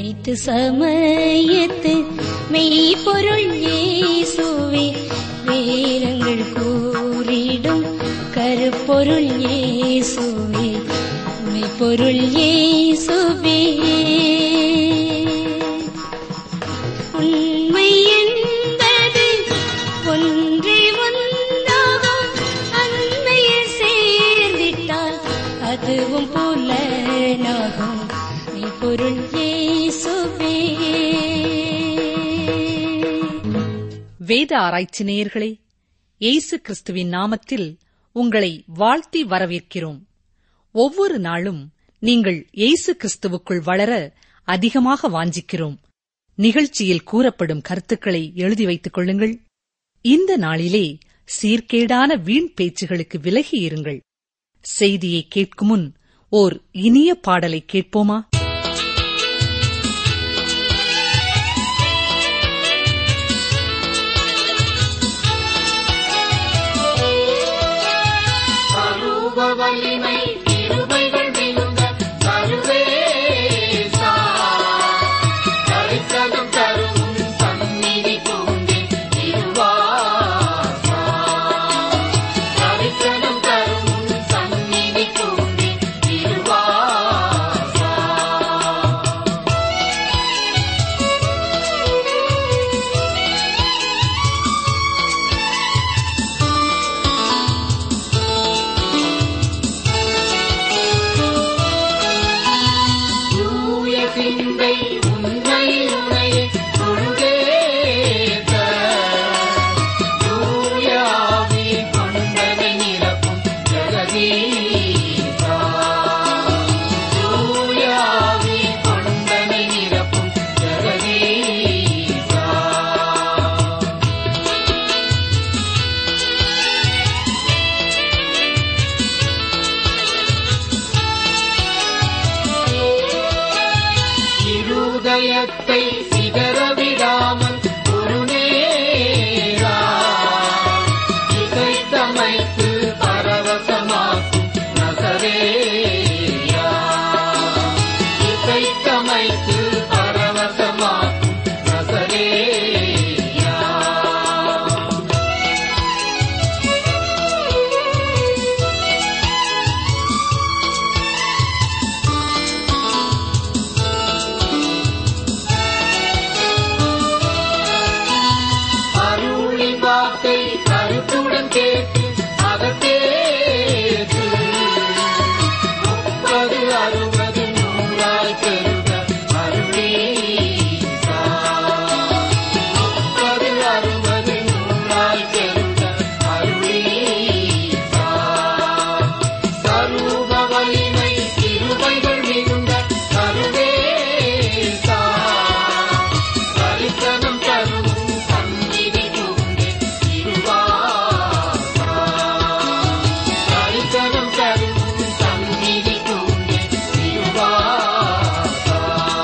அனைத்து சமயத்து மெய்ப்பொருள் இயேசுவே வேதங்கள் கூறிடும் கருப்பொருள் இயேசுவே மெய்ப்பொருள் இயேசுவே உண்மை என்பது ஒன்றே ஒன்றாகும் அண்மையில் சேர்ந்திட்டால் அதுவும் புலனாகும் மெய்ப்பொருள் இயேசுவே வேத ஆராய்ச்சி நேயர்களே இயேசு கிறிஸ்துவின் நாமத்தில் உங்களை வாழ்த்தி வரவேற்கிறோம் ஒவ்வொரு நாளும் நீங்கள் இயேசு கிறிஸ்துவுக்குள் வளர அதிகமாக வாஞ்சிக்கிறோம் நிகழ்ச்சியில் கூறப்படும் கருத்துக்களை எழுதி வைத்துக் கொள்ளுங்கள் இந்த நாளிலே சீர்கேடான வீண் பேச்சுகளுக்கு விலகி இருங்கள் செய்தியை கேட்கும் முன் ஓர் இனிய பாடலை கேட்போமா அருவ வலிமை கிருபைகள் மிகுந்த சர்வேசா. தரிசனம் தரும் சந்நிதி பூண்டே திருவாசா. தரிசனம் தரும் சந்நிதி பூண்டே திருவாசா. தூய சிந்தை உன்னை உனையே தொழுதேத்த. தூய ஆவி கொண்டனை நிரப்பும் ஜெகதீசா. தூய ஆவி கொண்டனை நிரப்பும் ஜெகதீசா. இருதயத்தை சிதறவிடாமல் ஒரு நேரா இசைத்தமைத்து பரவசமாக்கும் நசரேயா இசைத்தமைத்து பரவசமாக்கும் நசரேயா அருளின் வார்த்தை கருத்துடன் கேட்டு அகத்தேற்று முப்பது அறுபது நூறாய் பெருக அருளீசா முப்பது அறுபது நூறாய் பெருக அருளீசா சரூப வலிமை கிருபைகள் மிகுந்த சர்வேசா தரிசனம் தரும் சந்நிதி பூண்டே திருவாசா. தரிசனம் தரும் சந்நிதி பூண்டே திருவாசா.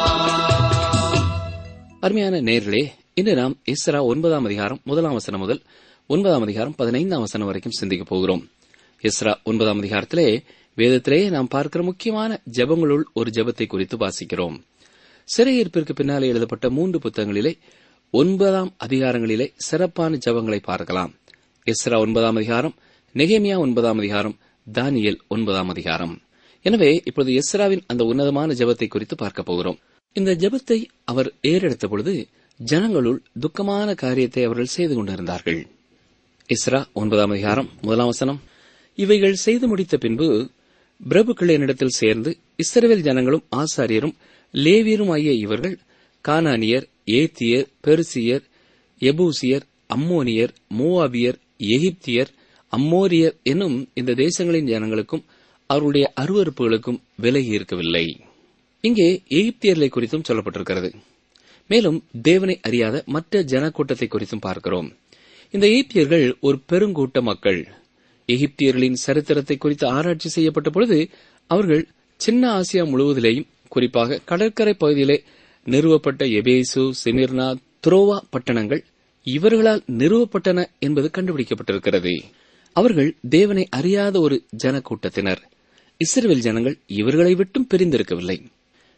அருமையான நேர்களே இன்று நாம் இஸ்ரா ஒன்பதாம் அதிகாரம் முதலாம் வசனம் முதல் ஒன்பதாம் அதிகாரம் பதினைந்தாம் வசனம் வரைக்கும் சிந்திக்கப் போகிறோம் இஸ்ரா ஒன்பதாம் அதிகாரத்திலே வேதத்திலே நாம் பார்க்கிற முக்கியமான ஜெபங்களுள் ஒரு ஜெபத்தை குறித்து வாசிக்கிறோம் சிறையிருப்பிற்கு பின்னாலே எழுதப்பட்ட மூன்று புத்தகங்களிலே ஒன்பதாம் அதிகாரங்களிலே சிறப்பான ஜெபங்களை பார்க்கலாம் இஸ்ரா ஒன்பதாம் அதிகாரம் நெகேமியா ஒன்பதாம் அதிகாரம் தானியேல் ஒன்பதாம் அதிகாரம் எனவே இப்பொழுது எஸ்ராவின் அந்த உன்னதமான ஜெபத்தை குறித்து பார்க்க போகிறோம் இந்த ஜெபத்தை அவர் ஏறெடுத்த பொழுது ஜனங்களுள் துக்கமான காரியத்தை அவர்கள் செய்து கொண்டிருந்தார்கள் இஸ்ரா ஒன்பதாம் அதிகாரம் முதலாம் வசனம் இவைகள் செய்து முடித்த பின்பு பிரபுக்கள் என்னிடத்தில் சேர்ந்து இஸ்ரவேல் ஜனங்களும் ஆசாரியரும் லேவியரும் ஆகிய இவர்கள் கானானியர் ஏத்தியர் பெருசியர் எபூசியர் அம்மோனியர் மோவாபியர் எகிப்தியர் அம்மோரியர் என்னும் இந்த தேசங்களின் ஜனங்களுக்கும் அவருடைய அருவறுப்புகளுக்கும் விலகி இருக்கவில்லை இங்கே எகிப்தியர்களை குறித்தும் சொல்லப்பட்டிருக்கிறது மேலும் தேவனை அறியாத மற்ற ஜனக்கூட்டத்தை குறித்தும் பார்க்கிறோம் இந்த எகிப்தியர்கள் ஒரு பெருங்கூட்ட மக்கள் எகிப்தியர்களின் சரித்திரத்தை குறித்து ஆராய்ச்சி செய்யப்பட்ட பொழுது அவர்கள் சின்ன ஆசியா முழுவதிலேயும் குறிப்பாக கடற்கரை பகுதியிலே நிறுவப்பட்ட எபேசு சிமிர்னா துரோவா பட்டணங்கள் இவர்களால் நிறுவப்பட்டன என்பது கண்டுபிடிக்கப்பட்டிருக்கிறது அவர்கள் தேவனை அறியாத ஒரு ஜனக்கூட்டத்தினர் இஸ்ரவேல் ஜனங்கள் இவர்களை விட்டும் பிரிந்திருக்கவில்லை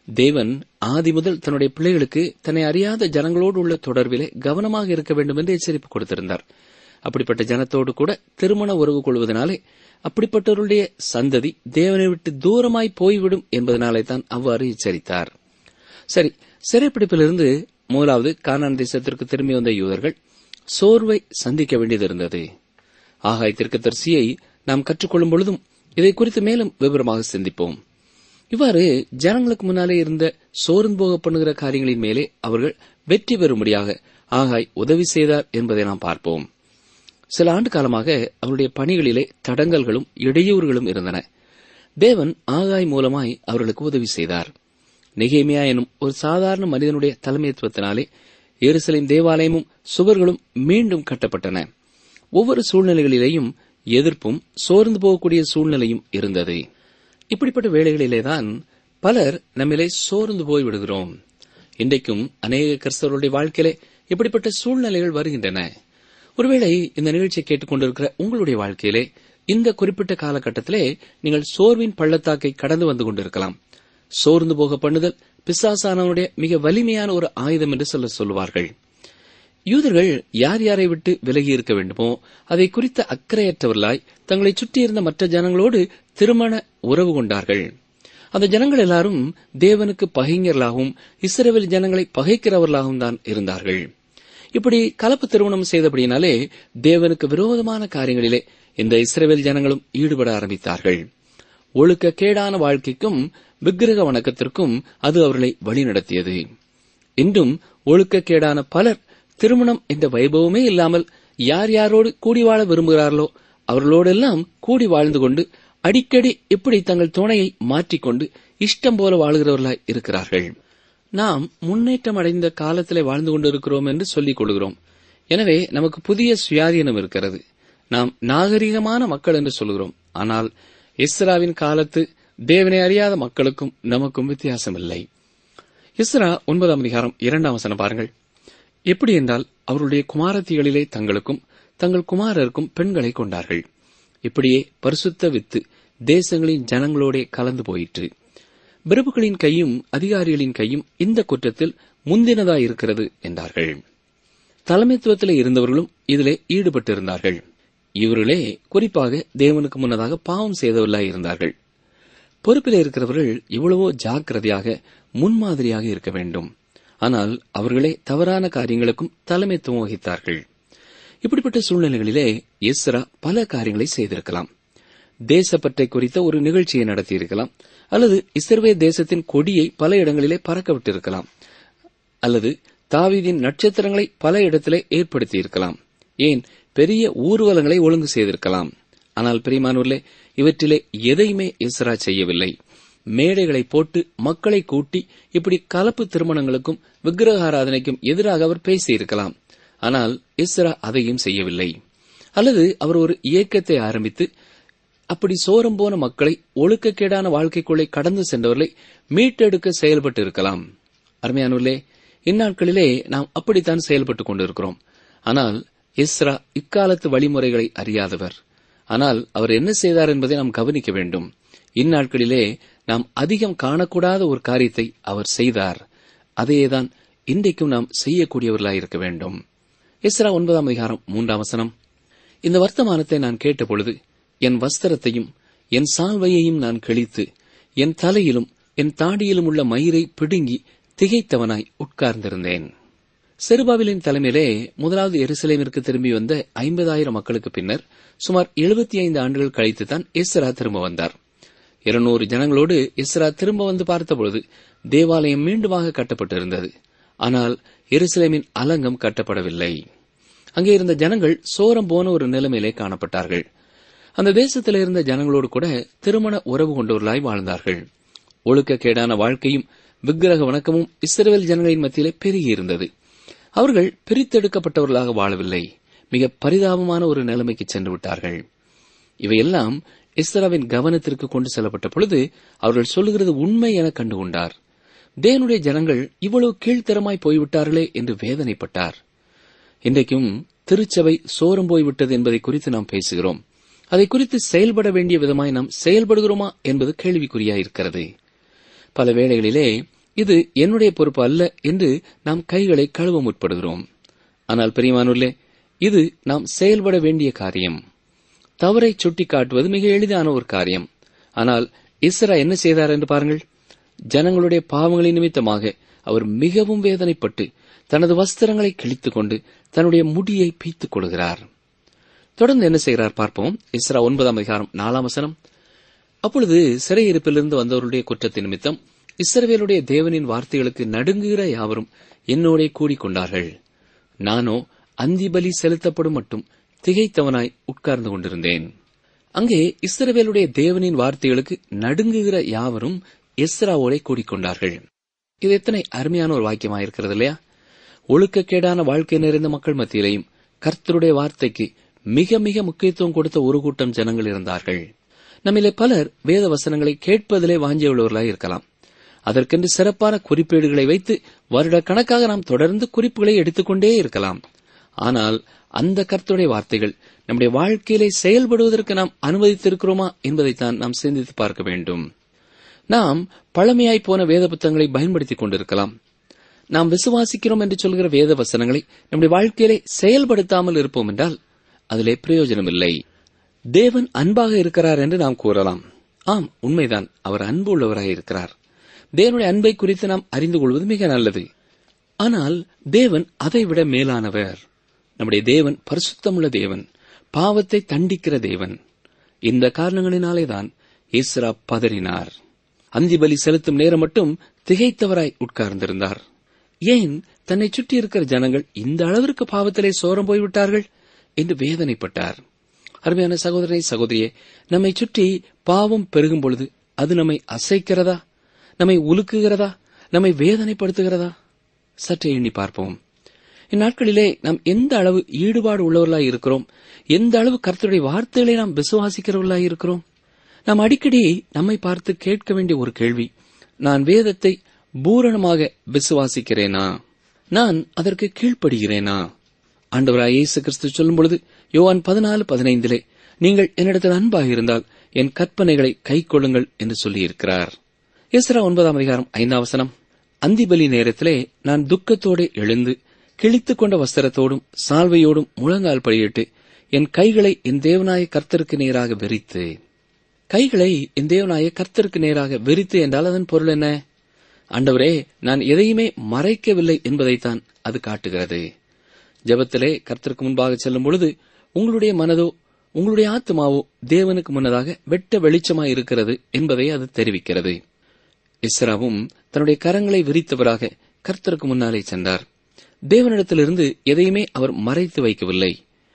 தேவன் ஆதி முதல் தன்னுடைய பிள்ளைகளுக்கு தன்னை அறியாத ஜனங்களோடு உள்ள தொடர்பிலே கவனமாக இருக்க வேண்டும் என்று எச்சரிப்பு கொடுத்திருந்தார் அப்படிப்பட்ட ஜனத்தோடு கூட திருமண உறவு கொள்வதனாலே அப்படிப்பட்டவருடைய சந்ததி தேவனை விட்டு தூரமாய் போய்விடும் என்பதனாலே தான் அவ்வாறு எச்சரித்தார் சரி சிறைப்பிடிப்பிலிருந்து முதலாவது கானான் தேசத்திற்கு திரும்பி வந்த யூதர்கள் சோர்வை சந்திக்க வேண்டியது இருந்தது ஆகாய் தரிசியை நாம் கற்றுக்கொள்ளும் பொழுதும் இதை குறித்து மேலும் விவரமாக சிந்திப்போம் இவ்வாறு ஜனங்களுக்கு முன்னாலே இருந்த சோர்ந்து போக பண்ணுகிற காரியங்களின் மேலே அவர்கள் வெற்றி பெறும்படியாக ஆகாய் உதவி செய்தார் என்பதை நாம் பார்ப்போம் சில ஆண்டு காலமாக அவருடைய பணிகளிலே தடங்கல்களும் இடையூறுகளும் இருந்தன தேவன் ஆகாய் மூலமாய் அவர்களுக்கு உதவி செய்தார் நெகேமியா எனும் ஒரு சாதாரண மனிதனுடைய தலைமைத்துவத்தினாலே எருசலேம் தேவாலயமும் சுவர்களும் மீண்டும் கட்டப்பட்டன ஒவ்வொரு சூழ்நிலைகளிலேயும் எதிர்ப்பும் சோர்ந்து போகக்கூடிய சூழ்நிலையும் இருந்தது இப்படிப்பட்ட வேளைகளிலேதான் பலர் நம்மிலே சோர்ந்து போய் விடுகிறோம் இன்றைக்கும் அநேக கிறிஸ்தவருடைய வாழ்க்கையிலே இப்படிப்பட்ட சூழ்நிலைகள் வருகின்றன ஒருவேளை இந்த நிகழ்ச்சியை கேட்டுக்கொண்டிருக்கிற உங்களுடைய வாழ்க்கையிலே இந்த குறிப்பிட்ட காலகட்டத்திலே நீங்கள் சோர்வின் பள்ளத்தாக்கை கடந்து வந்து கொண்டிருக்கலாம் சோர்ந்து போக பண்ணுதல் பிசாசானவனுடைய மிக வலிமையான ஒரு ஆயுதம் என்று சொல்ல சொல்லுவார்கள் யூதர்கள் யார் யாரை விட்டு விலகி இருக்க வேண்டுமோ அதை குறித்த அக்கறையற்றவர்களாய் தங்களை சுற்றியிருந்த மற்ற ஜனங்களோடு திருமண உறவு கொண்டார்கள் அந்த ஜனங்கள் எல்லாரும் தேவனுக்கு பகைஞர்களாகவும் இஸ்ரவேல் ஜனங்களை பகைக்கிறவர்களாகவும் தான் இருந்தார்கள் இப்படி கலப்பு திருமணம் செய்தபடியினாலே தேவனுக்கு விரோதமான காரியங்களிலே இந்த இஸ்ரவேல் ஜனங்களும் ஈடுபட ஆரம்பித்தார்கள் ஒழுக்க கேடான வாழ்க்கைக்கும் விக்கிரக வணக்கத்திற்கும் அது அவர்களை வழிநடத்தியது இன்றும் ஒழுக்கக்கேடான பலர் திருமணம் என்ற வைபவமே இல்லாமல் யார் யாரோடு கூடி வாழ விரும்புகிறார்களோ அவர்களோடெல்லாம் கூடி வாழ்ந்து கொண்டு அடிக்கடி இப்படி தங்கள் துணையை மாற்றிக்கொண்டு இஷ்டம் போல வாழுகிறவர்களாய் இருக்கிறார்கள் நாம் முன்னேற்றம் அடைந்த காலத்திலே வாழ்ந்து கொண்டிருக்கிறோம் என்று சொல்லிக் கொள்கிறோம் எனவே நமக்கு புதிய சுயாதீனம் இருக்கிறது நாம் நாகரிகமான மக்கள் என்று சொல்கிறோம் ஆனால் இஸ்ராவின் காலத்து தேவனை அறியாத மக்களுக்கும் நமக்கும் வித்தியாசம் இல்லை இஸ்ரா ஒன்பதாம் அதிகாரம் இரண்டாம் வசனம் பாருங்கள் எப்படி என்றால் அவருடைய குமாரத்திகளிலே தங்களுக்கும் தங்கள் குமாரருக்கும் பெண்களை கொண்டார்கள் இப்படியே பரிசுத்த வித்து தேசங்களின் ஜனங்களோடே கலந்து போயிற்று பிரபுக்களின் கையும் அதிகாரிகளின் கையும் இந்த குற்றத்தில் முந்தினதாயிருக்கிறது என்றார்கள் தலைமைத்துவத்திலே இருந்தவர்களும் இதிலே ஈடுபட்டிருந்தார்கள் இவர்களே குறிப்பாக தேவனுக்கு முன்னதாக பாவம் செய்தவர்களாய் இருந்தார்கள் பொறுப்பில் இருக்கிறவர்கள் எவ்வளவோ ஜாக்கிரதையாக முன்மாதிரியாக இருக்க வேண்டும் ஆனால் அவர்களே தவறான காரியங்களுக்கும் தலைமைத்துவம் வகித்தார்கள் இப்படிப்பட்ட சூழ்நிலைகளிலே எஸ்ரா பல காரியங்களை செய்திருக்கலாம் தேசப்பற்றை குறித்த ஒரு நிகழ்ச்சியை நடத்தியிருக்கலாம் அல்லது இஸ்ரவே தேசத்தின் கொடியை பல இடங்களிலே பறக்க விட்டிருக்கலாம் அல்லது தாவீதின் நட்சத்திரங்களை பல இடத்திலே ஏற்படுத்தியிருக்கலாம் ஏன் பெரிய ஊர்வலங்களை ஒழுங்கு செய்திருக்கலாம் ஆனால் பிரிமானூர்லே இவற்றிலே எதையுமே இஸ்ரா செய்யவில்லை மேடைகளை போட்டு மக்களை கூட்டி இப்படி கலப்பு திருமணங்களுக்கும் விக்கிரக ஆராதனைக்கும் எதிராக அவர் பேசியிருக்கலாம் ஆனால் இஸ்ரா அதையும் செய்யவில்லை அல்லது அவர் ஒரு இயக்கத்தை ஆரம்பித்து அப்படி சோரம் போன மக்களை ஒழுக்கக்கேடான வாழ்க்கைக்குள்ளே கடந்து சென்றவர்களை மீட்டெடுக்க செயல்பட்டு இருக்கலாம் அருமையானவர்களே இந்நாட்களிலே நாம் அப்படித்தான் செயல்பட்டுக் கொண்டிருக்கிறோம் ஆனால் இஸ்ரா இக்காலத்து வழிமுறைகளை அறியாதவர் ஆனால் அவர் என்ன செய்தார் என்பதை நாம் கவனிக்க வேண்டும் இந்நாட்களிலே நாம் அதிகம் காணக்கூடாத ஒரு காரியத்தை அவர் செய்தார் அதையேதான் இன்றைக்கும் நாம் செய்யக்கூடியவர்களாயிருக்க வேண்டும் இஸ்ரா ஒன்பதாம் அதிகாரம் மூன்றாம் வசனம் இந்த வர்த்தமானத்தை நான் கேட்டபொழுது என் வஸ்திரத்தையும் என் சால்வையையும் நான் கிழித்து என் தலையிலும் என் தாடியிலும் உள்ள மயிரை பிடுங்கி திகைத்தவனாய் உட்கார்ந்திருந்தேன் செருபாவிலின் தலைமையிலே முதலாவது எருசலேமிற்கு திரும்பி வந்த ஐம்பதாயிரம் மக்களுக்கு பின்னர் சுமார் எழுபத்தி ஐந்து ஆண்டுகள் கழித்துத்தான் எஸ்ரா திரும்ப வந்தார் இருநூறு ஜனங்களோடு இஸ்ரா திரும்ப வந்து பார்த்தபொழுது தேவாலயம் மீண்டுமாக கட்டப்பட்டிருந்தது ஆனால் எருசலேமின் அலங்கம் கட்டப்படவில்லை அங்கே இருந்த ஜனங்கள் சோரம் போன ஒரு நிலைமையிலே காணப்பட்டார்கள் அந்த தேசத்தில் இருந்த ஜனங்களோடு கூட திருமண உறவு கொண்டவர்களாய் வாழ்ந்தார்கள் ஒழுக்கக்கேடான வாழ்க்கையும் விக்கிரக வணக்கமும் இஸ்ரேல் ஜனங்களின் மத்தியிலே பெருகியிருந்தது அவர்கள் பிரித்தெடுக்கப்பட்டவர்களாக வாழவில்லை மிக பரிதாபமான ஒரு நிலைமைக்கு சென்று விட்டார்கள் இவையெல்லாம் இஸ்ராவின் கவனத்திற்கு கொண்டு செல்லப்பட்ட பொழுது அவர்கள் சொல்லுகிறது உண்மை என கண்டுகொண்டார் தேவனுடைய ஜனங்கள் இவ்வளவு கீழ்த்தரமாய் போய்விட்டார்களே என்று வேதனைப்பட்டார் இன்றைக்கும் திருச்சபை சோரம் போய்விட்டது என்பதை குறித்து நாம் பேசுகிறோம் அதை குறித்து செயல்பட வேண்டிய விதமாய் நாம் செயல்படுகிறோமா என்பது கேள்விக்குறியாயிருக்கிறது பல வேளைகளிலே இது என்னுடைய பொறுப்பு அல்ல என்று நாம் கைகளை கழுவ முற்படுகிறோம் ஆனால் பிரியமானுள்ளே இது நாம் செயல்பட வேண்டிய காரியம் தவறை சுட்டிக்காட்டுவது மிக எளிதான ஒரு காரியம் ஆனால் இஸ்ரா என்ன செய்தார் என்று பாருங்கள் ஜனங்களுடைய பாவங்களின் நிமித்தமாக அவர் மிகவும் வேதனைப்பட்டு தனது வஸ்திரங்களை கிழித்துக் கொண்டு தன்னுடைய முடியை பீத்துக் கொள்கிறார் தொடர்ந்து என்ன செய்கிறார் பார்ப்போம் இஸ்ரா ஒன்பதாம் அதிகாரம் நாலாம் வசனம் அப்பொழுது சிறையிருப்பிலிருந்து வந்தவருடைய குற்றத்தின் நிமித்தம் இஸ்ரவேலுடைய தேவனின் வார்த்தைகளுக்கு நடுங்குகிற யாவரும் என்னோடே கூடிக்கொண்டார்கள் நானோ அந்திபலி செலுத்தப்படும் மட்டும் திகைத்தவனாய் உட்கார்ந்து கொண்டிருந்தேன் அங்கே இஸ்ரவேலுடைய தேவனின் வார்த்தைகளுக்கு நடுங்குகிற யாவரும் எஸ்ராவோடே கூடிக்கொண்டார்கள் இது எத்தனை அருமையான ஒரு வாக்கியமாயிருக்கிறது இல்லையா ஒழுக்கக்கேடான வாழ்க்கை நிறைந்த மக்கள் மத்தியிலையும் கர்த்தருடைய வார்த்தைக்கு மிக மிக முக்கியத்துவம் கொடுத்த ஒரு கூட்டம் ஜனங்கள் இருந்தார்கள் நம்மிலே பலர் வேத வசனங்களை கேட்பதிலே வாஞ்சியுள்ளவர்களாய் இருக்கலாம் அதற்கென்று சிறப்பான குறிப்பேடுகளை வைத்து வருட கணக்காக நாம் தொடர்ந்து குறிப்புகளை எடுத்துக்கொண்டே இருக்கலாம் ஆனால் அந்த கர்த்தருடைய வார்த்தைகள் நம்முடைய வாழ்க்கையிலே செயல்படுவதற்கு நாம் அனுமதித்திருக்கிறோமா என்பதைத்தான் நாம் சிந்தித்து பார்க்க வேண்டும் நாம் பழமையாய் போன வேத புத்தகங்களை பயன்படுத்திக் கொண்டிருக்கலாம் நாம் விசுவாசிக்கிறோம் என்று சொல்கிற வேத வசனங்களை நம்முடைய வாழ்க்கையிலே செயல்படுத்தாமல் இருப்போம் என்றால் அதிலே பிரயோஜனம் இல்லை தேவன் அன்பாக இருக்கிறார் என்று நாம் கூறலாம் ஆம் உண்மைதான் அவர் அன்பு உள்ளவராய் இருக்கிறார் தேவனுடைய அன்பை குறித்து நாம் அறிந்து கொள்வது மிக நல்லது ஆனால் தேவன் அதைவிட மேலானவர் நம்முடைய தேவன் பரிசுத்தமுள்ள தேவன் பாவத்தை தண்டிக்கிற தேவன் இந்த காரணங்களினாலேதான் இஸ்ரா பதறினார் அந்திபலி செலுத்தும் நேரம் மட்டும் திகைத்தவராய் உட்கார்ந்திருந்தார் ஏன் தன்னை சுற்றி இருக்கிற ஜனங்கள் இந்த அளவிற்கு பாவத்திலே சோரம் போய்விட்டார்கள் என்று வேதனைப்பட்டார் அருமையான சகோதரனை சகோதரியே நம்மை சுற்றி பாவம் பெருகும் பொழுது அது நம்மை அசைக்கிறதா நம்மை உலுக்குகிறதா நம்மை வேதனைப்படுத்துகிறதா சற்றே எண்ணி பார்ப்போம் இந்நாட்களிலே நாம் எந்த அளவு ஈடுபாடு உள்ளவர்களாய் இருக்கிறோம் எந்த அளவு கர்த்தருடைய வார்த்தைகளை நாம் விசுவாசிக்கிறவர்களாய் இருக்கிறோம் நாம் அடிக்கடி நம்மை பார்த்து கேட்க வேண்டிய ஒரு கேள்வி நான் வேதத்தை பூரணமாக விசுவாசிக்கிறேனா நான் அதற்கு கீழ்ப்படுகிறேனா ஆண்டவராய் இயேசு கிறிஸ்து சொல்லும் பொழுது யோவான் பதினாலு பதினைந்திலே நீங்கள் என்னிடத்தில் அன்பாக இருந்தால் என் கற்பனைகளை கைக்கொள்ளுங்கள் என்று சொல்லியிருக்கிறார் எஸ்ரா ஒன்பதாம் அதிகாரம் ஐந்தாம் வசனம் அந்திபலி நேரத்திலே நான் துக்கத்தோடு எழுந்து கிழித்துக் கொண்ட வஸ்திரத்தோடும் சால்வையோடும் முழங்கால் படியிட்டு என் கைகளை என் தேவனாய கர்த்தருக்கு நேராக வெறித்து கைகளை என் தேவனாய கர்த்தருக்கு நேராக வெறித்து என்றால் அதன் பொருள் என்ன ஆண்டவரே நான் எதையுமே மறைக்கவில்லை என்பதைத்தான் அது காட்டுகிறது ஜெபத்திலே கர்த்தருக்கு முன்பாக செல்லும் பொழுது உங்களுடைய மனதோ உங்களுடைய ஆத்மாவோ தேவனுக்கு முன்னதாக வெட்ட வெளிச்சமாய் இருக்கிறது என்பதை அது தெரிவிக்கிறது இஸ்ராவும் தன்னுடைய கரங்களை விரித்தவராக கர்த்தருக்கு முன்னாலே சென்றார் தேவனிடத்திலிருந்து எதையுமே அவர் மறைத்து வைக்கவில்லை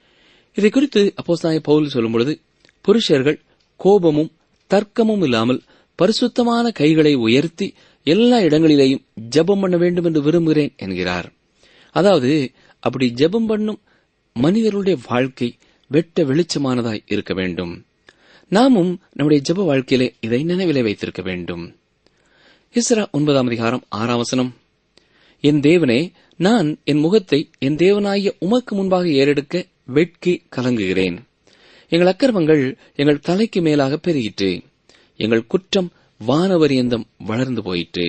இதை குறித்து அப்போஸ்தாய பவுல் சொல்லும் பொழுது புருஷர்கள் கோபமும் தர்க்கமும் இல்லாமல் பரிசுத்தமான கைகளை உயர்த்தி எல்லா இடங்களிலேயும் ஜெபம் பண்ண வேண்டும் என்று விரும்புகிறேன் என்கிறார் அதாவது அப்படி ஜெபம் பண்ணும் மனிதர்களுடைய வாழ்க்கை வெட்ட வெளிச்சமானதாய் இருக்க வேண்டும் நாமும் நம்முடைய ஜெப வாழ்க்கையிலே இதை நினைவிலே வைத்திருக்க வேண்டும் இஸ்ரா ஒன்பதாம் அதிகாரம் ஆறாம் வசனம் என் தேவனே நான் என் முகத்தை என் தேவனாகிய உமக்கு முன்பாக ஏறெடுக்க வெட்கி கலங்குகிறேன் எங்கள் அக்கிரமங்கள் எங்கள் தலைக்கு மேலாக பெருகிற்று எங்கள் குற்றம் வானவரியந்தம் வளர்ந்து போயிற்று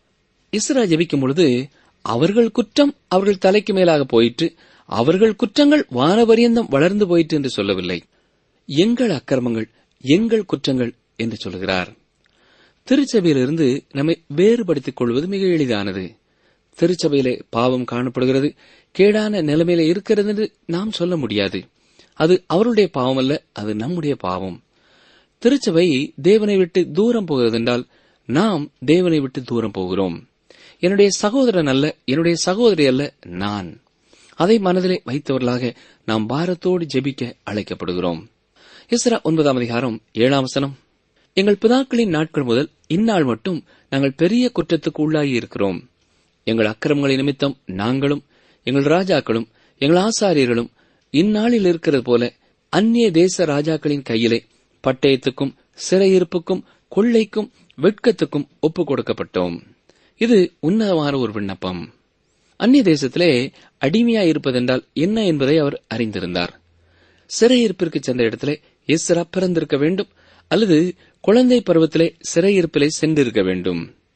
இஸ்ரா ஜெபிக்கும் பொழுது அவர்கள் குற்றம் அவர்கள் தலைக்கு மேலாக போயிற்று அவர்கள் குற்றங்கள் வானவரியந்தம் வளர்ந்து போயிற்று என்று சொல்லவில்லை எங்கள் அக்கிரமங்கள் எங்கள் குற்றங்கள் என்று சொல்கிறார் திருச்சபையிலிருந்து நம்மை வேறுபடுத்திக் கொள்வது மிக எளிதானது திருச்சபையிலே பாவம் காணப்படுகிறது கேடான நிலைமையில இருக்கிறது என்று நாம் சொல்ல முடியாது அது அவருடைய பாவம் அல்ல அது நம்முடைய பாவம் திருச்சபை தேவனை விட்டு தூரம் போகிறது என்றால் நாம் தேவனை விட்டு தூரம் போகிறோம் என்னுடைய சகோதரன் அல்ல என்னுடைய சகோதரி அல்ல நான் அதை மனதிலே வைத்தவர்களாக நாம் பாரத்தோடு ஜெபிக்க அழைக்கப்படுகிறோம் இஸ்ரா ஒன்பதாம் அதிகாரம் ஏழாம் வசனம் எங்கள் பிதாக்களின் நாட்கள் முதல் இந்நாள் மட்டும் நாங்கள் பெரிய குற்றத்துக்கு உள்ளாகி இருக்கிறோம் எங்கள் அக்கிரமங்களின் நிமித்தம் நாங்களும் எங்கள் ராஜாக்களும் எங்கள் ஆசாரியர்களும் இந்நாளில் இருக்கிறது போல அந்நிய தேச ராஜாக்களின் கையிலே பட்டயத்துக்கும் சிறையிருப்புக்கும் கொள்ளைக்கும் வெட்கத்துக்கும் ஒப்புக் கொடுக்கப்பட்டோம் இது உன்னதமான ஒரு விண்ணப்பம் அந்நிய தேசத்திலே அடிமையாய் இருப்பதென்றால் என்ன என்பதை அவர் அறிந்திருந்தார் சிறையிருப்பிற்கு சென்ற இடத்திலே இஸ்ரா பிறந்திருக்க வேண்டும் அல்லது குழந்தை பருவத்திலே சிறையிருப்பிலே சென்றிருக்க வேண்டும்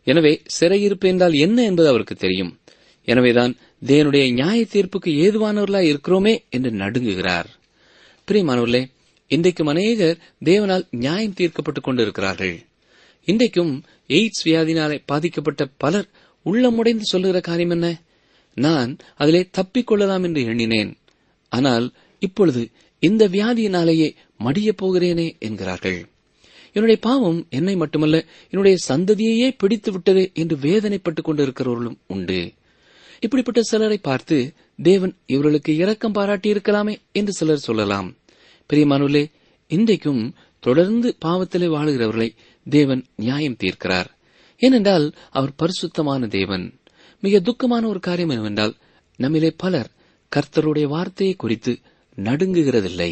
எனவே சிறையிருப்பு என்றால் என்ன என்பது அவருக்கு தெரியும் எனவேதான் தேவனுடைய நியாய தீர்ப்புக்கு ஏதுவானவர்களாய் இருக்கிறோமே என்று நடுங்குகிறார் பிரியமானவர்களே இன்றைக்கும் அநேகர் தேவனால் நியாயம் தீர்க்கப்பட்டுக் கொண்டிருக்கிறார்கள் இன்றைக்கும் எய்ட்ஸ் வியாதினாலே பாதிக்கப்பட்ட பலர் உள்ளமுடைந்து சொல்லுகிற காரியம் என்ன நான் அதிலே தப்பிக் கொள்ளலாம் என்று எண்ணினேன் ஆனால் இப்பொழுது இந்த வியாதியினாலேயே மடியப் போகிறேனே என்கிறார்கள் என்னுடைய பாவம் என்னை மட்டுமல்ல என்னுடைய சந்ததியையே பிடித்து விட்டது என்று வேதனைப்பட்டுக் கொண்டிருக்கிறவர்களும் உண்டு இப்படிப்பட்ட சிலரை பார்த்து தேவன் இவர்களுக்கு இரக்கம் பாராட்டி இருக்கலாமே என்று சிலர் சொல்லலாம் பிரியமானுள்ளே இன்றைக்கும் தொடர்ந்து பாவத்திலே வாழுகிறவர்களை தேவன் நியாயம் தீர்க்கிறார் ஏனென்றால் அவர் பரிசுத்தமான தேவன் மிக துக்கமான ஒரு காரியம் என்னவென்றால் நம்மிலே பலர் கர்த்தருடைய வார்த்தையை குறித்து நடுங்குகிறதில்லை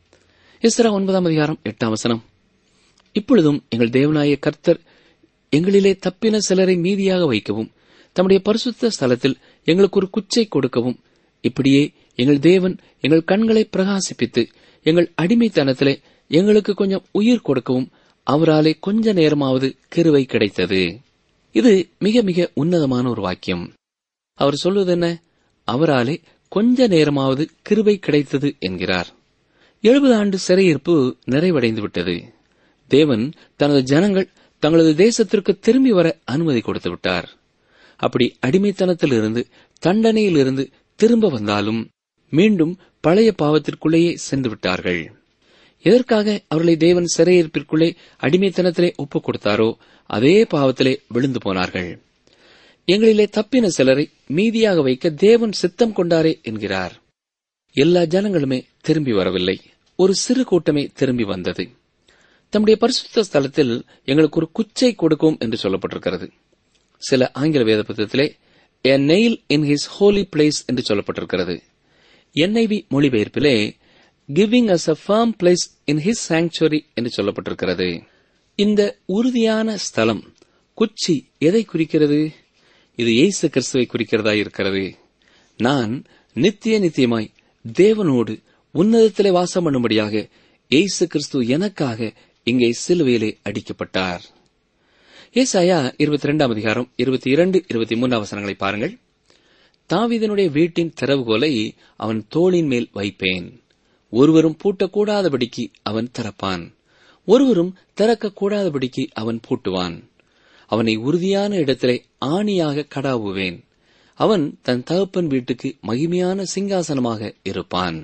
இஸ்ரா ஒன்பதாம் அதிகாரம் எட்டாம் வசனம் இப்பொழுதும் எங்கள் தேவனாய கர்த்தர் எங்களிலே தப்பின சிலரை மீதியாக வைக்கவும் தம்முடைய பரிசுத்த ஸ்தலத்தில் எங்களுக்கு ஒரு குச்சை கொடுக்கவும் இப்படியே எங்கள் தேவன் எங்கள் கண்களை பிரகாசிப்பித்து எங்கள் அடிமைத்தனத்திலே எங்களுக்கு கொஞ்சம் உயிர் கொடுக்கவும் அவராலே கொஞ்ச நேரமாவது கிருவை கிடைத்தது இது மிக மிக உன்னதமான ஒரு வாக்கியம் அவர் சொல்வது என்ன அவராலே கொஞ்ச நேரமாவது கிருபை கிடைத்தது என்கிறார் எழுபது ஆண்டு சிறையிருப்பு நிறைவடைந்து விட்டது தேவன் தனது ஜனங்கள் தங்களது தேசத்திற்கு திரும்பி வர அனுமதி கொடுத்து விட்டார் அப்படி அடிமைத்தனத்திலிருந்து தண்டனையிலிருந்து திரும்ப வந்தாலும் மீண்டும் பழைய பாவத்திற்குள்ளேயே சென்று விட்டார்கள் எதற்காக அவர்களை தேவன் சிறையிருப்பிற்குள்ளே அடிமைத்தனத்திலே ஒப்புக் கொடுத்தாரோ அதே பாவத்திலே விழுந்து போனார்கள் எங்களிலே தப்பின சிலரை மீதியாக வைக்க தேவன் சித்தம் கொண்டாரே என்கிறார் எல்லா ஜனங்களுமே திரும்பி வரவில்லை ஒரு சிறு கூட்டமே திரும்பி வந்தது தம்முடைய பரிசுத்த ஸ்தலத்தில் எங்களுக்கு ஒரு குச்சை கொடுக்கும் என்று சொல்லப்பட்டிருக்கிறது சில ஆங்கில வேத புத்தகத்திலே a nail in his holy place என்று சொல்லப்பட்டிருக்கிறது என்ஐவி மொழிபெயர்ப்பிலே giving us a firm place in his sanctuary என்று சொல்லப்பட்டிருக்கிறது இந்த உறுதியான ஸ்தலம் குச்சி எதை குறிக்கிறது இது இயேசு கிறிஸ்துவை குறிக்கிறதா இருக்கிறது நான் நித்திய நித்தியமாய் தேவனோடு உன்னதத்திலே வாசம் பண்ணும்படியாக இயேசு கிறிஸ்து எனக்காக இங்கே சிலுவையிலே அடிக்கப்பட்டார் ஏசாயா இருபத்தி ரெண்டாம் அதிகாரம் இருபத்தி இரண்டு இருபத்தி மூன்றாம் வசனங்களை பாருங்கள் தாவீதனுடைய வீட்டின் திறவுகோலை அவன் தோளின் மேல் வைப்பேன் ஒருவரும் பூட்டக்கூடாதபடிக்கு அவன் திறப்பான் ஒருவரும் திறக்கக்கூடாதபடிக்கு அவன் பூட்டுவான் அவனை உறுதியான இடத்திலே ஆணியாக கடாவுவேன் அவன் தன் தகப்பன் வீட்டுக்கு மகிமையான சிங்காசனமாக இருப்பான்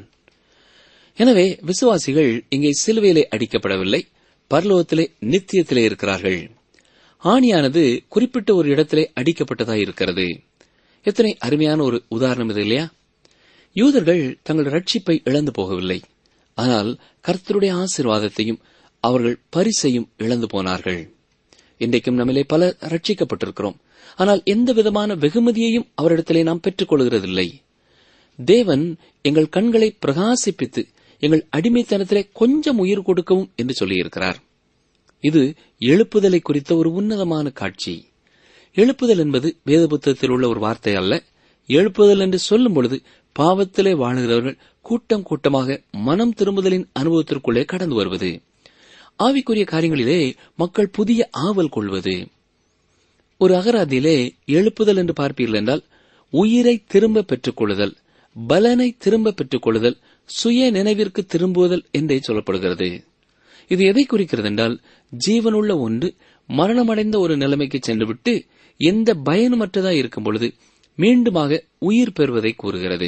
எனவே விசுவாசிகள் இங்கே சிலுவையிலே அடிக்கப்படவில்லை பரலோகத்திலே நித்தியத்திலே இருக்கிறார்கள் ஆணியானது குறிப்பிட்ட ஒரு இடத்திலே அடிக்கப்பட்டதாய் இருக்கிறது எத்தனை அருமையான ஒரு உதாரணம் இது இல்லையா யூதர்கள் தங்கள் ரட்சிப்பை இழந்து போகவில்லை ஆனால் கர்த்தருடைய ஆசிர்வாதத்தையும் அவர்கள் பரிசையும் இழந்து போனார்கள் இன்றைக்கும் நம்மிலே பலர் ரட்சிக்கப்பட்டிருக்கிறோம் ஆனால் எந்த விதமான வெகுமதியையும் அவரிடத்திலே நாம் பெற்றுக் கொள்கிறதில்லை தேவன் எங்கள் கண்களை பிரகாசிப்பித்து எங்கள் அடிமைத்தனத்திலே கொஞ்சம் உயிர் கொடுக்கவும் என்று சொல்லியிருக்கிறார் இது எழுப்புதலை குறித்த ஒரு உன்னதமான காட்சி எழுப்புதல் என்பது வேத புத்தகத்தில் உள்ள ஒரு வார்த்தை அல்ல எழுப்புதல் என்று சொல்லும் பொழுது பாவத்திலே வாழுகிறவர்கள் கூட்டம் கூட்டமாக மனம் திரும்புதலின் அனுபவத்திற்குள்ளே கடந்து வருவது ஆவிக்குரிய காரியங்களிலே மக்கள் புதிய ஆவல் கொள்வது ஒரு அகராதியிலே எழுப்புதல் என்று பார்ப்பீர்கள் என்றால் உயிரை திரும்ப பெற்றுக் கொள்ளுதல் பலனை திரும்ப பெற்றுக் கொள்ளுதல் சுய நினைவிற்கு திரும்புவதல் என்றே சொல்லப்படுகிறது இது எதை குறிக்கிறது என்றால் ஜீவனுள்ள ஒன்று மரணமடைந்த ஒரு நிலைமைக்கு சென்றுவிட்டு எந்த பயனுமற்றதாய் இருக்கும் பொழுது மீண்டுமாக உயிர் பெறுவதை கூறுகிறது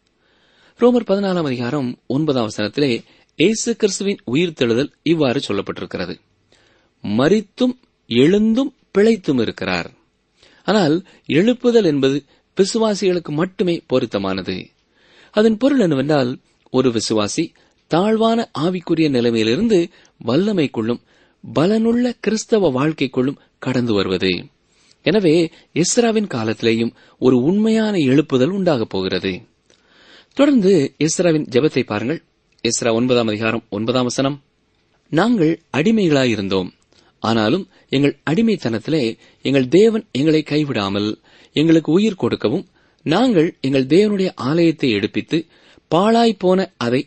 ரோமர் பதினாலாம் அதிகாரம் ஒன்பதாம் வசனத்திலே இயேசு கிறிஸ்துவின் உயிர் தெழுதல் இவ்வாறு சொல்லப்பட்டிருக்கிறது மரித்தும் எழுந்தும் பிழைத்தும் இருக்கிறார் ஆனால் எழுப்புதல் என்பது விசுவாசிகளுக்கு மட்டுமே பொருத்தமானது அதன் பொருள் என்னவென்றால் ஒரு விசுவாசி தாழ்வான ஆவிக்குரிய நிலைமையிலிருந்து வல்லமைக்குள்ளும் பலனுள்ள கிறிஸ்தவ வாழ்க்கைக்குள்ளும் கடந்து வருவது எனவே எஸ்ராவின் காலத்திலேயும் ஒரு உண்மையான எழுப்புதல் உண்டாகப் போகிறது தொடர்ந்து எஸ்ராவின் ஜெபத்தை பாருங்கள் எஸ்ரா ஒன்பதாம் அதிகாரம் ஒன்பதாம் வசனம் நாங்கள் அடிமைகளாயிருந்தோம் ஆனாலும் எங்கள் அடிமைத்தனத்திலே எங்கள் தேவன் எங்களை கைவிடாமல் எங்களுக்கு உயிர் கொடுக்கவும் நாங்கள் எங்கள் தேவனுடைய ஆலயத்தை எடுப்பித்து பாழாய்ப் போன அதை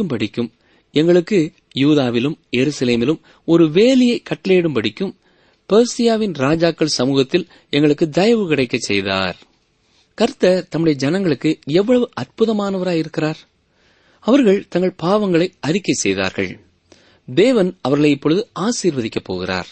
புதுப்பிக்கும்படிக்கும் எங்களுக்கு யூதாவிலும் எருசலேமிலும் ஒரு வேலியை கட்டளையிடும்படிக்கும் பெர்சியாவின் ராஜாக்கள் சமூகத்தில் எங்களுக்கு தயவு கிடைக்கச் செய்தார் கர்த்தர் தம்முடைய ஜனங்களுக்கு எவ்வளவு அற்புதமானவராய் இருக்கிறார் அவர்கள் தங்கள் பாவங்களை அறிக்கை செய்தார்கள் தேவன் அவர்களை இப்பொழுது ஆசீர்வதிக்கப் போகிறார்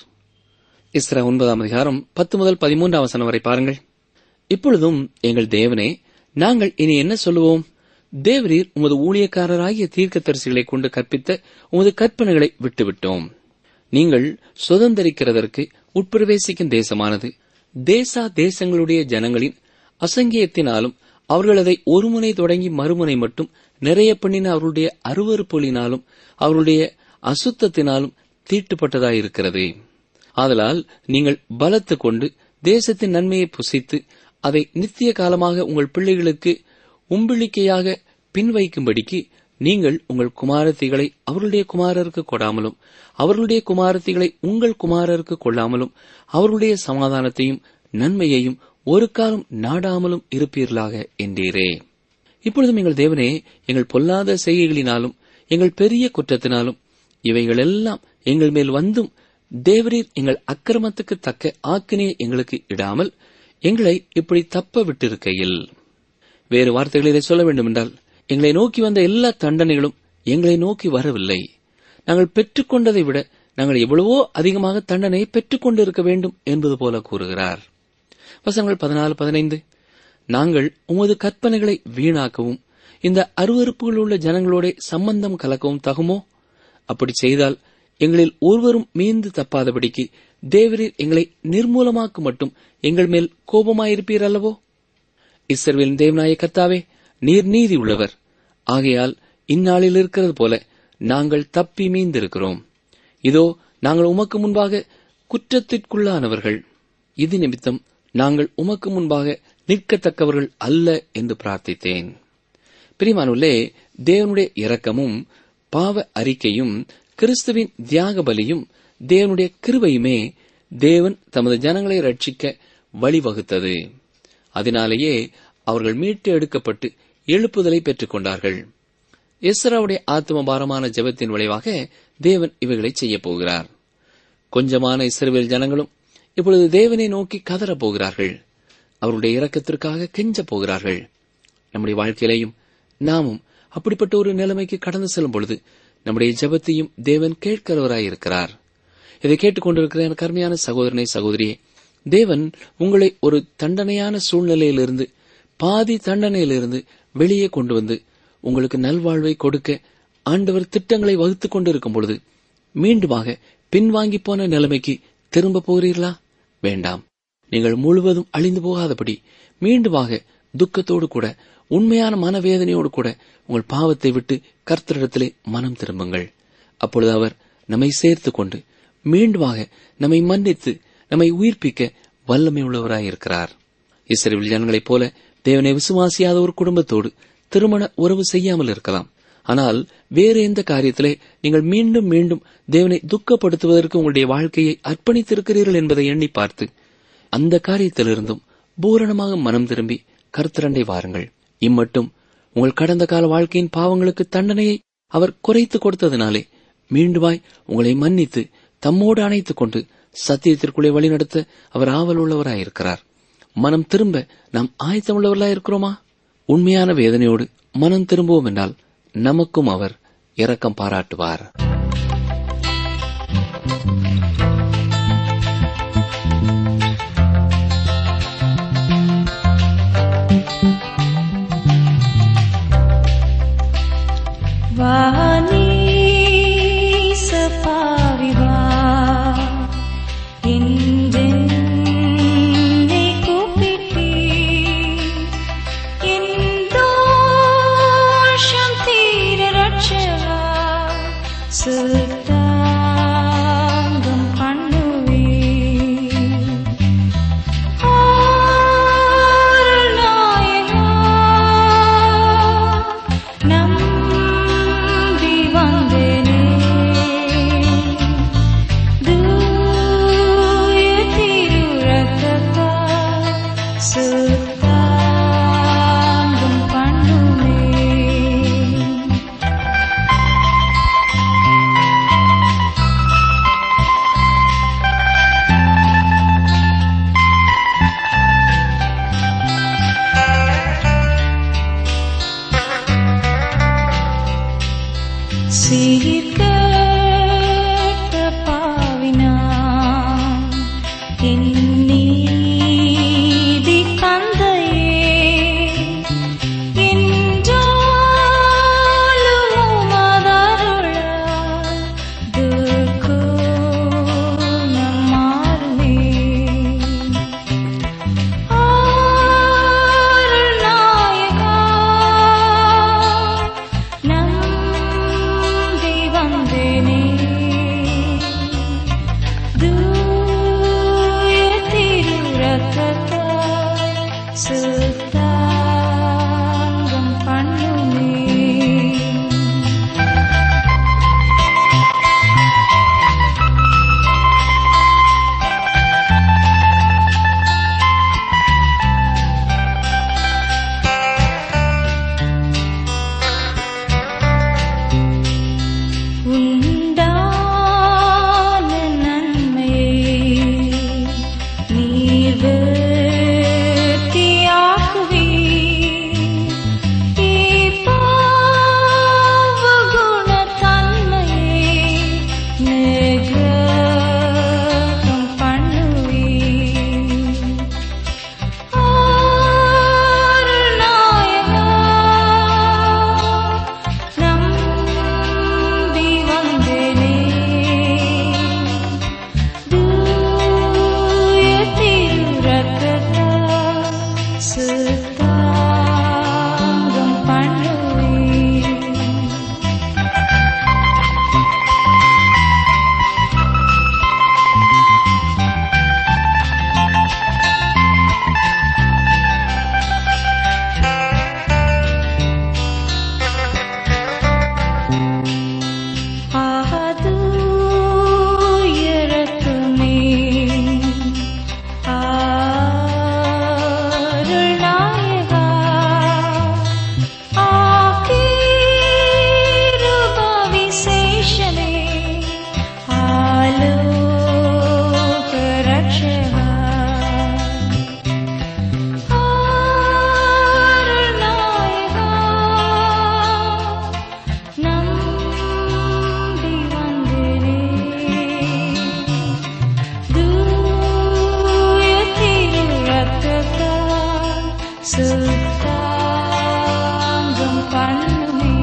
இஸ்ரா ஒன்பதாம் அதிகாரம் பத்து முதல் பதிமூன்றாம் வசனம் வரை பாருங்கள் இப்பொழுதும் எங்கள் தேவனே நாங்கள் இனி என்ன சொல்லுவோம் தேவரீர் உமது ஊழியக்காரராகிய தீர்க்கதரிசிகளை கொண்டு கற்பித்த உமது கற்பனைகளை விட்டுவிட்டோம் நீங்கள் சுதந்திரிக்கிறதற்கு உட்பிரவேசிக்கும் தேசமானது தேசா தேசங்களுடைய ஜனங்களின் அசங்கியத்தினாலும் அவர்கள் அதை ஒருமுனை தொடங்கி மறுமுனை மட்டும் நிறைய பண்ணின அவர்களுடைய அருவறுப்பொலினாலும் அவருடைய அசுத்தத்தினாலும் தீட்டுப்பட்டதாயிருக்கிறது ஆதலால் நீங்கள் பலத்து கொண்டு தேசத்தின் நன்மையை புசித்து அதை நித்திய காலமாக உங்கள் பிள்ளைகளுக்கு உம்பிளிக்கையாக பின்வைக்கும்படிக்கு நீங்கள் உங்கள் குமாரத்திகளை அவர்களுடைய குமாரருக்கு கொடாமலும் அவர்களுடைய குமாரத்திகளை உங்கள் குமாரருக்கு கொள்ளாமலும் அவர்களுடைய சமாதானத்தையும் நன்மையையும் ஒரு காலம் நாடாமலும் இருப்பீர்களாக என்றீரே இப்பொழுதும் எங்கள் தேவனே எங்கள் பொல்லாத செய்கைகளினாலும் எங்கள் பெரிய குற்றத்தினாலும் இவைகளெல்லாம் எங்கள் மேல் வந்தும் தேவரீர் எங்கள் அக்கிரமத்துக்கு தக்க ஆக்கினையை எங்களுக்கு இடாமல் எங்களை இப்படி தப்ப விட்டிருக்கையில் வேறு வார்த்தைகளிலே சொல்ல வேண்டுமென்றால் எங்களை நோக்கி வந்த எல்லா தண்டனைகளும் எங்களை நோக்கி வரவில்லை நாங்கள் பெற்றுக்கொண்டதை விட நாங்கள் எவ்வளவோ அதிகமாக தண்டனையை பெற்றுக் கொண்டிருக்க வேண்டும் என்பது போல கூறுகிறார் வசனங்கள் பதினாலு பதினைந்து நாங்கள் உமது கற்பனைகளை வீணாக்கவும் இந்த அருவறுப்புகள் உள்ள ஜனங்களோட சம்பந்தம் கலக்கவும் தகுமோ அப்படி செய்தால் எங்களில் ஒருவரும் மீந்து தப்பாதபடிக்கு தேவரீர் எங்களை நிர்மூலமாக்கு மட்டும் எங்கள் மேல் கோபமாயிருப்பீர் அல்லவோ இஸ்ரவேலின் தேவனாய கர்த்தாவே நீர் நீதி உள்ளவர் ஆகையால் இந்நாளில் இருக்கிறது போல நாங்கள் தப்பி மீந்திருக்கிறோம் இதோ நாங்கள் உமக்கு முன்பாக குற்றத்திற்குள்ளானவர்கள் இது நிமித்தம் நாங்கள் உமக்கு முன்பாக நிற்கத்தக்கவர்கள் அல்ல என்று பிரார்த்தித்தேன் பிரிமானுள்ளே தேவனுடைய இரக்கமும் பாவ அறிக்கையும் கிறிஸ்துவின் தியாக பலியும் தேவனுடைய கிருபையுமே தேவன் தமது ஜனங்களை ரட்சிக்க வழிவகுத்தது அதனாலேயே அவர்கள் மீட்டு எடுக்கப்பட்டு எழுப்புதலை பெற்றுக் கொண்டார்கள் எஸ்ராவுடைய ஆத்ம பாரமான ஜெபத்தின் விளைவாக தேவன் இவைகளை செய்யப் போகிறார் கொஞ்சமான இஸ்ரவேல் ஜனங்களும் இப்பொழுது தேவனை நோக்கி கதறப் போகிறார்கள் அவருடைய இரக்கத்திற்காக கெஞ்சப் போகிறார்கள் நம்முடைய வாழ்க்கையிலேயும் நாமும் அப்படிப்பட்ட ஒரு நிலைமைக்கு கடந்து செல்லும் பொழுது நம்முடைய ஜெபத்தையும் தேவன் கேட்கிறவராயிருக்கிறார் இதை கேட்டுக்கொண்டிருக்கிற எனக்கு அருமையான சகோதரனை சகோதரியே தேவன் உங்களை ஒரு தண்டனையான சூழ்நிலையிலிருந்து பாதி தண்டனையிலிருந்து வெளியே கொண்டு வந்து உங்களுக்கு நல்வாழ்வை கொடுக்க ஆண்டவர் திட்டங்களை வகுத்துக் கொண்டிருக்கும் பொழுது மீண்டுமாக பின்வாங்கி போன நிலைமைக்கு திரும்ப போகிறீர்களா வேண்டாம் நீங்கள் முழுவதும் அழிந்து போகாதபடி மீண்டுமாக துக்கத்தோடு கூட உண்மையான மனவேதனையோடு கூட உங்கள் பாவத்தை விட்டு கர்த்தரிடத்திலே மனம் திரும்புங்கள் அப்பொழுது அவர் நம்மை சேர்த்துக் கொண்டு மீண்டுமாக நம்மை மன்னித்து நம்மை உயிர்ப்பிக்க வல்லமை உள்ளவராயிருக்கிறார் இஸ்ரேல் ஜனங்களைப் போல தேவனை விசுவாசியாத ஒரு குடும்பத்தோடு திருமண உறவு செய்யாமல் இருக்கலாம் ஆனால் வேறு எந்த காரியத்திலே நீங்கள் மீண்டும் மீண்டும் தேவனை துக்கப்படுத்துவதற்கு உங்களுடைய வாழ்க்கையை அர்ப்பணித்திருக்கிறீர்கள் என்பதை எண்ணி பார்த்து அந்த காரியத்திலிருந்தும் பூரணமாக மனம் திரும்பி கருத்திரண்டை வாருங்கள் இம்மட்டும் உங்கள் கடந்த கால வாழ்க்கையின் பாவங்களுக்கு தண்டனையை அவர் குறைத்து கொடுத்ததினாலே மீண்டுமாய் உங்களை மன்னித்து தம்மோடு அணைத்துக் கொண்டு சத்தியத்திற்குள்ளே வழிநடத்த அவர் ஆவல் உள்ளவராயிருக்கிறார் மனம் திரும்ப நாம் ஆயத்தமுள்ளவர்களாயிருக்கிறோமா உண்மையான வேதனையோடு மனம் திரும்புவோம் என்றால் நமக்கும் அவர் இரக்கம் பாராட்டுவார் வானீசபாவிவா, என்றென்னை கூப்பிட்டீர். என் தோஷம் தீர ரட்சகா, சுத்தாங்கம் பண்ணுவீர். ஆருநாயகா, நம்பி வந்தேனே. தூய திருரத்தத்தால் சுத்தாங்கம் பண்ணுமே சுத்தாங்கம் பண்ணுமே உண்டான நன்மை நீர் விருத்தியாக்குவி இப்பாவகுணத்தன்மையை நிகிரகம் பண்ணுவி நம்பி வந்தேனே தூய திருரத்தத்தால் சுத்தாங்கம் பண்ணுவேன் ஆதுயரத்துமே அருள்நாயகா ஆகீருப விசேஷமே ஆலோக ரட்சகா அருள்நாயகா நம்பி வந்தேனே தூய திருரத்தத்தால் சுத்தாங்கம் பண்ணுமே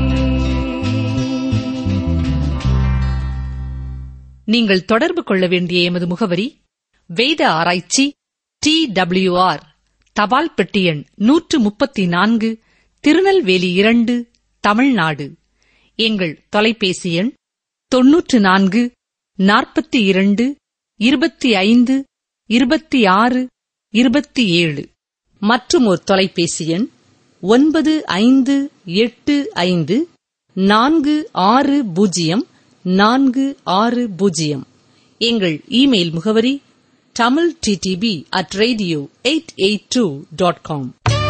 நீங்கள் தொடர்பு கொள்ள வேண்டிய எமது முகவரி வேத ஆராய்ச்சி டி டபிள்யூஆர் தபால் பெட்டி எண் நூற்று முப்பத்தி நான்கு திருநெல்வேலி இரண்டு தமிழ்நாடு எங்கள் தொலைபேசி எண் தொன்னூற்று நான்கு நாற்பத்தி இரண்டு இருபத்தி ஐந்து இருபத்தி ஆறு இருபத்தி ஏழு மற்றும் ஒரு தொலைபேசி எண் ஒன்பது ஐந்து எட்டு ஐந்து நான்கு ஆறு பூஜ்ஜியம் நான்கு ஆறு பூஜ்ஜியம் எங்கள் இமெயில் முகவரி Tamil TDP at radio eight eight two dot com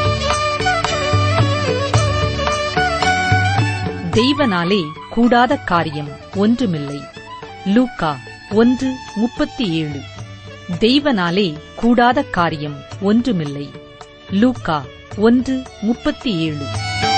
தெய்வனாலே கூடாத காரியம் ஒன்றுமில்லை லூக்கா ஒன்று முப்பத்தி ஏழு தெய்வனாலே கூடாத காரியம் ஒன்றுமில்லை லூக்கா ஒன்று முப்பத்தி ஏழு